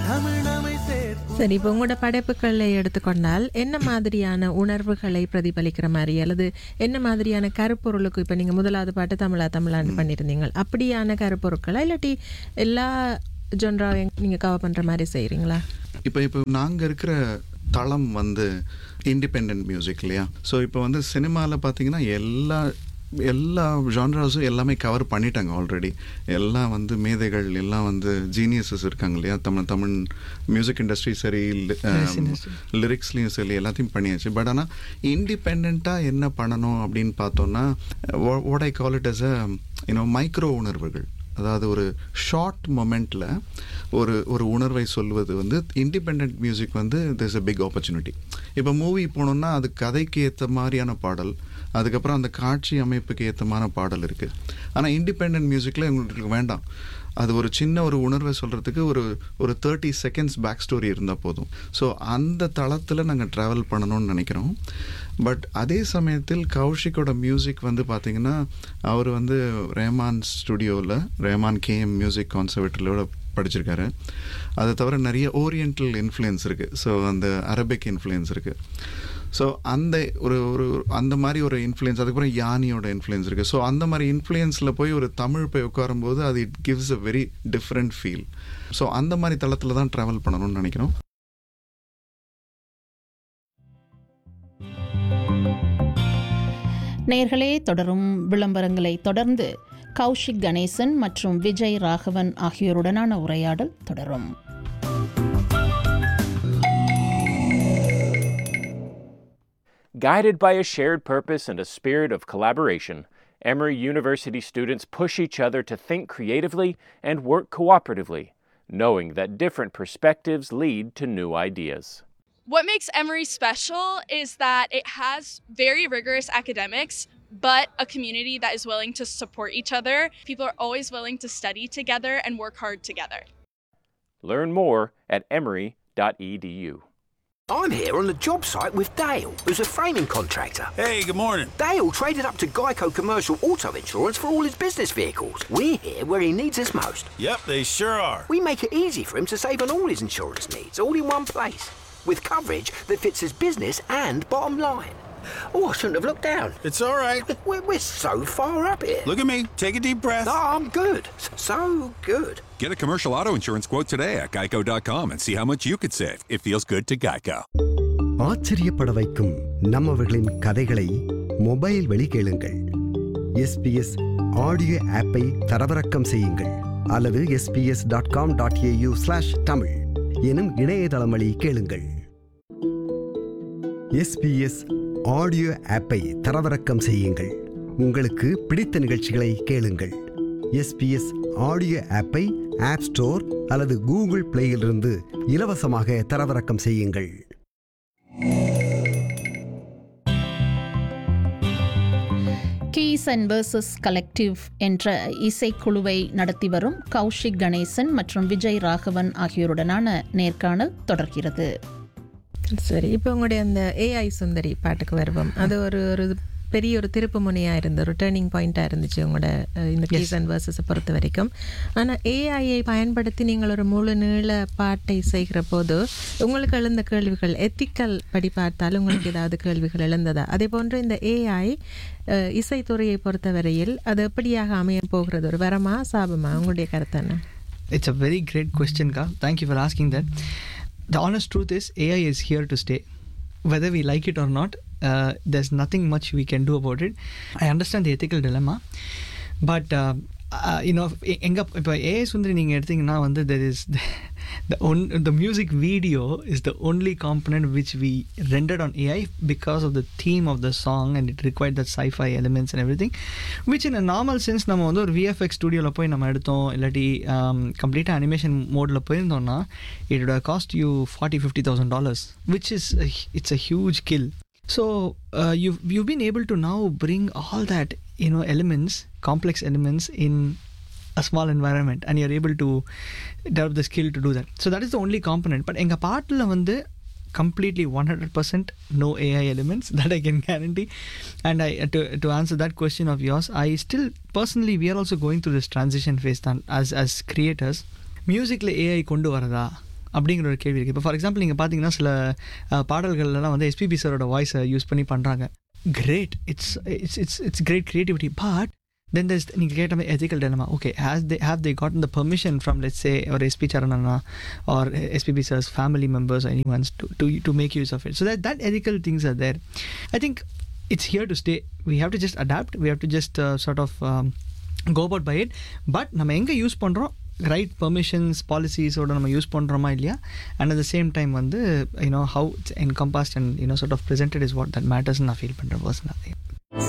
தமிழ் நம்மை சேர்க்கும் சரி இப்போ உங்களோட படைப்புகளை எடுத்துக்கொண்டால் என்ன மாதிரியான உணர்வுகளை பிரதிபலிக்கிற மாதிரி அல்லது என்ன மாதிரியான கருப்பொருளுக்கு இப்போ நீங்கள் முதலாவது பாட்டு தமிழா தமிழான்னு பண்ணியிருந்தீங்க அப்படியான கருப்பொருட்களா இல்லாட்டி எல்லா ஜொன்ராவையும் நீங்கள் கவர் பண்ணுற மாதிரி செய்கிறீங்களா இப்போ இப்போ நாங்கள் இருக்கிற தளம் வந்து இண்டிபெண்ட் மியூசிக் இல்லையா ஸோ இப்போ வந்து சினிமாவில் பார்த்தீங்கன்னா எல்லா எல்லா ஜான்ராஸும் எல்லாமே கவர் பண்ணிட்டாங்க ஆல்ரெடி எல்லாம் வந்து மேதைகள் எல்லாம் வந்து ஜீனியஸஸ் இருக்காங்க இல்லையா தமிழ் தமிழ் மியூசிக் இண்டஸ்ட்ரி சரி லிரிக்ஸ்லேயும் சரி எல்லாத்தையும் பண்ணியாச்சு பட் ஆனால் இண்டிபெண்ட்டாக என்ன பண்ணணும் அப்படின்னு பார்த்தோன்னா what I call it as a you know micro உணர்வுகள் அதாவது ஒரு ஷார்ட் மொமெண்ட்டில் ஒரு ஒரு உணர்வை சொல்வது வந்து இண்டிபெண்ட் மியூசிக் வந்து திஸ் a பிக் ஆப்பர்ச்சுனிட்டி இப்போ மூவி போனோம்னா அது கதைக்கு ஏற்ற மாதிரியான பாடல் அதுக்கப்புறம் அந்த காட்சி அமைப்புக்கு ஏற்றமான பாடல் இருக்குது ஆனால் இண்டிபெண்ட் மியூசிக்கில் உங்களுக்கு வேண்டாம் அது ஒரு சின்ன ஒரு உணர்வை சொல்கிறதுக்கு ஒரு ஒரு தேர்ட்டி செகண்ட்ஸ் பேக் ஸ்டோரி இருந்தால் போதும் ஸோ அந்த தளத்தில் நாங்கள் ட்ராவல் பண்ணணும்னு நினைக்கிறோம் பட் அதே சமயத்தில் கௌஷிக்கோட மியூசிக் வந்து பார்த்திங்கன்னா அவர் வந்து ரேமான் ஸ்டுடியோவில் ரேமான் கேஎம் மியூசிக் கான்சர்வேட்டரியோட படிச்சிருக்காரு அதை தவிர நிறைய ஓரியண்டல் இன்ஃப்ளூயன்ஸ் இருக்குது ஸோ அந்த அரபிக் இன்ஃப்ளூயன்ஸ் இருக்குது ஸோ அந்த ஒரு ஒரு அந்த மாதிரி ஒரு இன்ஃப்ளூயன்ஸ் அதுக்கப்புறம் யானியோட இன்ஃப்ளூயன்ஸ் இருக்குது ஸோ அந்த மாதிரி இன்ஃப்ளூயன்ஸில் போய் ஒரு தமிழ் போய் உட்காரும்போது அது it gives a very different feel so அந்த மாதிரி தளத்தில் தான் ட்ராவல் பண்ணணும்னு நினைக்கிறோம் நேர்களே தொடரும் விளம்பரங்களை தொடர்ந்து கௌஷிக் கணேசன் மற்றும் விஜய் ராகவன் ஆகியோருடனான உரையாடல் தொடரும் Guided by a shared purpose and a spirit of collaboration, Emory University students push each other to think creatively and work cooperatively, knowing that different perspectives lead to new ideas. What makes Emory special is that it has very rigorous academics, but a community that is willing to support each other. People are always willing to study together and work hard together. Learn more at emory.edu. I'm here on the job site with Dale, who's a framing contractor. Hey, good morning. Dale traded up to Geico Commercial Auto Insurance for all his business vehicles. We're here where he needs us most. Yep, they sure are. We make it easy for him to save on all his insurance needs, all in one place, with coverage that fits his business and bottom line. Oh, I shouldn't have looked down. It's all right. We're, we're so far up here. Look at me. Take a deep breath. No, I'm good. S- So good. Get a commercial auto insurance quote today at geico.com and see how much you could save. It feels good to Geico. ஆச்சரியப்பட வைக்கும் நம்மவர்களின் கதைகளை mobile வழி கேளுங்கள் SBS audio ஆப்பை தரவிறக்கம் செய்யுங்கள் அல்லது SBS dot com dot AU slash Tamil எனும் இணையதளம் வழி கேளுங்கள் எஸ்பிஎஸ் ஆடியோ ஆப்பை தரவிறக்கம் செய்யுங்கள் உங்களுக்கு பிடித்த நிகழ்ச்சிகளை கேளுங்கள் எஸ்பிஎஸ் ஆடியோ ஆப்பை ஆப் ஸ்டோர் அல்லது கூகுள் பிளேயிலிருந்து இலவசமாக தரவிறக்கம் செய்யுங்கள் கீஸ் அண்ட் வேர்சஸ் கலெக்டிவ் என்ற இசைக்குழுவை நடத்தி வரும் கௌஷிக் கணேசன் மற்றும் விஜய் ராகவன் ஆகியோருடனான நேர்காணல் தொடர்கிறது சரி இப்போ உங்களுடைய அந்த ஏஐ சுந்தரி பாட்டுக்கு வருவோம் அது ஒரு ஒரு பெரிய ஒரு திருப்பு முனையாக இருந்த ஒரு டேர்னிங் பாயிண்ட்டாக இருந்துச்சு உங்களோட அஹ், இந்த கீஸ் அண்ட் வேர்சஸை பொறுத்த வரைக்கும் ஆனால் ஏஐயை பயன்படுத்தி நீங்கள் ஒரு முழு நீள பாட்டை செய்கிற போது உங்களுக்கு எழுந்த கேள்விகள் எத்திக்கல் படி பார்த்தால் உங்களுக்கு ஏதாவது கேள்விகள் எழுந்ததா அதே போன்று இந்த ஏஐ இசைத்துறையை பொறுத்தவரையில் அது எப்படியாக அமைய போகிறது ஒரு வரமா சாபமா உங்களுடைய கருத்து என்ன It's a very great question, Ka. Thank you for asking that. The honest truth is, AI is here to stay. Whether we like it or not, uh, there's nothing much we can do about it. I understand the ethical dilemma, but uh, uh, you know, எ- எங்க இப்போ AI சுந்தரி நீங்கள் எடுத்தீங்கன்னா வந்து there is the on the music video is the only component which we rendered on AI because of the theme of the song and it required that sci-fi elements and everything which in a normal sense நம்ம வந்து ஒரு VFX ஸ்டுடியோவில் போய் நம்ம எடுத்தோம் இல்லாட்டி கம்ப்ளீட்டாக animation மோடில் போயிருந்தோம்னா இதோட cost you forty fifty thousand dollars which is it's a huge kill so uh, you've you've been able to now bring all that you know elements complex elements in a small environment and you're able to develop the skill to do that so that is the only component but எங்கள் பாட்டில் வந்து completely 100% no AI elements that I can guarantee and I to, to answer that question of yours I still personally we are also going through this transition phase தான் as as creators மியூசிக்கில் AI கொண்டு வரதா அப்படிங்கிற ஒரு கேள்வி இருக்குது இப்போ for example நீங்கள் பார்த்தீங்கன்னா சில அஹ், பாடல்கள்லாம் வந்து எஸ்பிபி சாரோட வாய்ஸை யூஸ் பண்ணி பண்ணுறாங்க great it's it's it's it's great creativity but then there's நீங்கள் கேட்ட மாதிரி ethical dilemma okay has they have they gotten the permission from let's say or SP Charanana or SPB sir's family members or anyone to, to, to make use of it so that that ethical things are there I think it's here to stay we have to just adapt we have to just uh, sort of um, go about by it but நம்ம எங்கே use பண்ணுறோம் right permissions பாலிசிஸோட நம்ம use பண்ணுறோமா இல்லையா and at the same time வந்து you know how it's encompassed and you know sort of presented is what that matters நான் feel பண்ணுறேன் பர்சனலாக